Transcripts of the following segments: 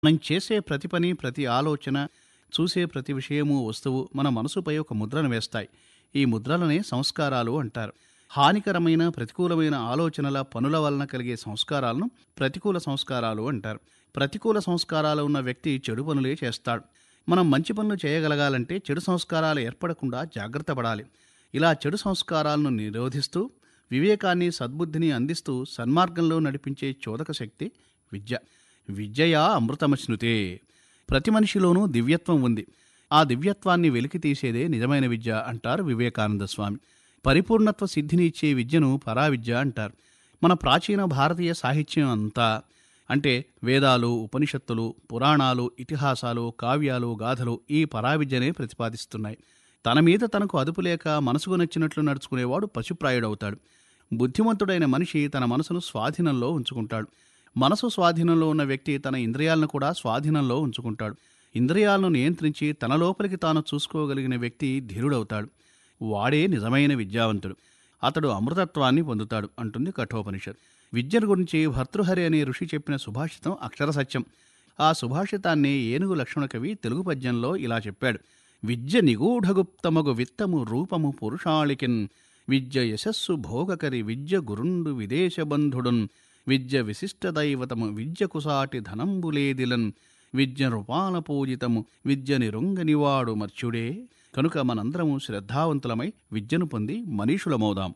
మనం చేసే ప్రతి పని ప్రతి ఆలోచన చూసే ప్రతి విషయము వస్తువు మన మనసుపై ఒక ముద్రను వేస్తాయి ఈ ముద్రలనే సంస్కారాలు అంటారు హానికరమైన ప్రతికూలమైన ఆలోచనల పనుల వలన కలిగే సంస్కారాలను ప్రతికూల సంస్కారాలు అంటారు ప్రతికూల సంస్కారాలు ఉన్న వ్యక్తి చెడు పనులే చేస్తాడు మనం మంచి పనులు చేయగలగాలంటే చెడు సంస్కారాలు ఏర్పడకుండా జాగ్రత్త పడాలి ఇలా చెడు సంస్కారాలను నిరోధిస్తూ వివేకాన్ని సద్బుద్ధిని అందిస్తూ సన్మార్గంలో నడిపించే చోదక శక్తి విద్య విద్యయా అమృతమశ్నుతే ప్రతి మనిషిలోనూ దివ్యత్వం ఉంది ఆ దివ్యత్వాన్ని వెలికి తీసేదే నిజమైన విద్య అంటారు వివేకానంద స్వామి పరిపూర్ణత్వ సిద్ధిని ఇచ్చే విద్యను పరావిద్య అంటారు మన ప్రాచీన భారతీయ సాహిత్యం అంతా అంటే వేదాలు ఉపనిషత్తులు పురాణాలు ఇతిహాసాలు కావ్యాలు గాథలు ఈ పరావిద్యనే ప్రతిపాదిస్తున్నాయి తన మీద తనకు అదుపు లేక మనసుకు నచ్చినట్లు నడుచుకునేవాడు పశుప్రాయుడవుతాడు బుద్ధిమంతుడైన మనిషి తన మనసును స్వాధీనంలో ఉంచుకుంటాడు మనసు స్వాధీనంలో ఉన్న వ్యక్తి తన ఇంద్రియాలను కూడా స్వాధీనంలో ఉంచుకుంటాడు ఇంద్రియాలను నియంత్రించి తన లోపలికి తాను చూసుకోగలిగిన వ్యక్తి ధీరుడవుతాడు వాడే నిజమైన విద్యావంతుడు అతడు అమృతత్వాన్ని పొందుతాడు అంటుంది కఠోపనిషత్ విద్యను గురించి భర్తృహరి అనే ఋషి చెప్పిన సుభాషితం అక్షర సత్యం ఆ సుభాషితాన్ని ఏనుగు లక్ష్మణ కవి తెలుగు పద్యంలో ఇలా చెప్పాడు విద్య నిగూఢగుప్తమగు విత్తము రూపము పురుషాళికిన్ విద్య యశస్సు భోగకరి విద్య గురుండు విదేశబంధుడున్ విద్య విశిష్ట దైవతము విద్య కుసాటి ధనంబులేదిలన్ విద్య రూపాల పూజితము విద్య నిరుంగనివాడు మర్చుడే కనుక మనందరము శ్రద్ధావంతులమై విద్యను పొంది మనీషులమవుదాం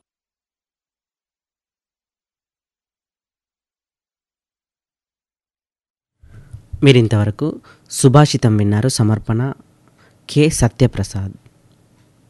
మీరింతవరకు సుభాషితం విన్నారు సమర్పణ కె సత్యప్రసాద్